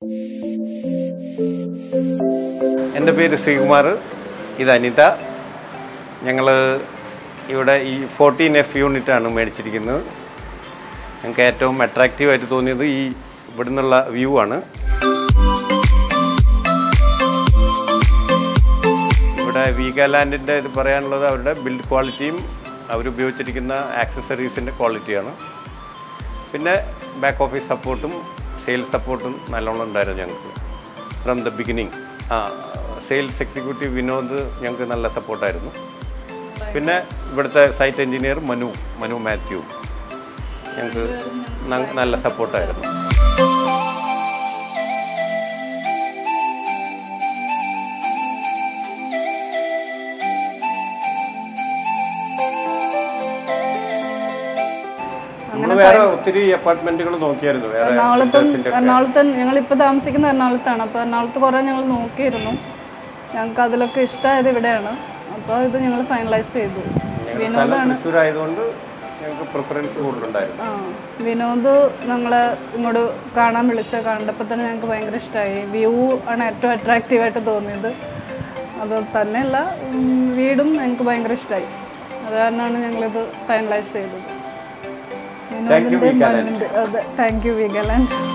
എൻ്റെ പേര് ശ്രീകുമാർ ഇത് അനിത ഞങ്ങൾ ഇവിടെ ഈ ഫോർട്ടീൻ എഫ് യൂണിറ്റാണ് മേടിച്ചിരിക്കുന്നത് ഞങ്ങൾക്ക് ഏറ്റവും അട്രാക്റ്റീവായിട്ട് തോന്നിയത് ഈ ഇവിടെ നിന്നുള്ള വ്യൂ ആണ് ഇവിടെ വീഗാലാൻഡിൻ്റെ ഇത് പറയാനുള്ളത് അവരുടെ ബിൽഡ് ക്വാളിറ്റിയും അവരുപയോഗിച്ചിരിക്കുന്ന ആക്സസറീസിൻ്റെ ക്വാളിറ്റിയാണ് പിന്നെ ബാക്ക് ഓഫീസ് സപ്പോർട്ടും സെയിൽസ് സപ്പോർട്ടും നല്ലോണം ഉണ്ടായിരുന്നു ഞങ്ങൾക്ക് ഫ്രം ദ ബിഗിനിങ് ആ സെയിൽസ് എക്സിക്യൂട്ടീവ് വിനോദ് ഞങ്ങൾക്ക് നല്ല സപ്പോർട്ടായിരുന്നു പിന്നെ ഇവിടുത്തെ സൈറ്റ് എഞ്ചിനീയർ മനു മനു മാത്യു ഞങ്ങൾക്ക് ന- നല്ല സപ്പോർട്ടായിരുന്നു നമ്മൾ വേറെ ഒത്തിരി അപ്പാർട്ട്മെന്റുകൾ നോക്കിയായിരുന്നു വേറെ എറണാകുളത്തും builders ന്റെ ഒക്കെ. എറണാകുളത്ത് ഞങ്ങളിപ്പോൾ താമസിക്കുന്ന എറണാകുളത്താണ് അപ്പോൾ എറണാകുളത്ത് കുറേ ഞങ്ങൾ നോക്കിയിരുന്നു ഞങ്ങൾക്ക് അതിലൊക്കെ ഇഷ്ടമായത് ഇവിടെയാണ് അപ്പോൾ ഇത് ഞങ്ങൾ ഫൈനലൈസ് ചെയ്തു ഞങ്ങളുടെ സ്ഥലം തൃശ്ശൂർ ആയതുകൊണ്ട് ഞങ്ങൾക്ക് പ്രിഫറൻസ് കൂടുതലുണ്ടായിരുന്നു ആ വിനോദ് ഞങ്ങളെ ഇങ്ങോട്ട് കാണാൻ വിളിച്ച കണ്ടപ്പോൾ തന്നെ ഞങ്ങൾക്ക് ഭയങ്കര ഇഷ്ടമായി വ്യൂ ആണ് ഏറ്റവും അട്രാക്റ്റീവായിട്ട് തോന്നിയത് അത് തന്നെയല്ല ഉം, വീടും ഞങ്ങൾക്ക് ഭയങ്കര ഇഷ്ടമായി അത് കാരണമാണ് ഞങ്ങളിത് ഫൈനലൈസ് ചെയ്തത് Thank you, വിനോദിൻ്റെ വീഗാലാൻഡ്. മകനുണ്ട് അതെ താങ്ക് യു വീഗാലാൻഡ്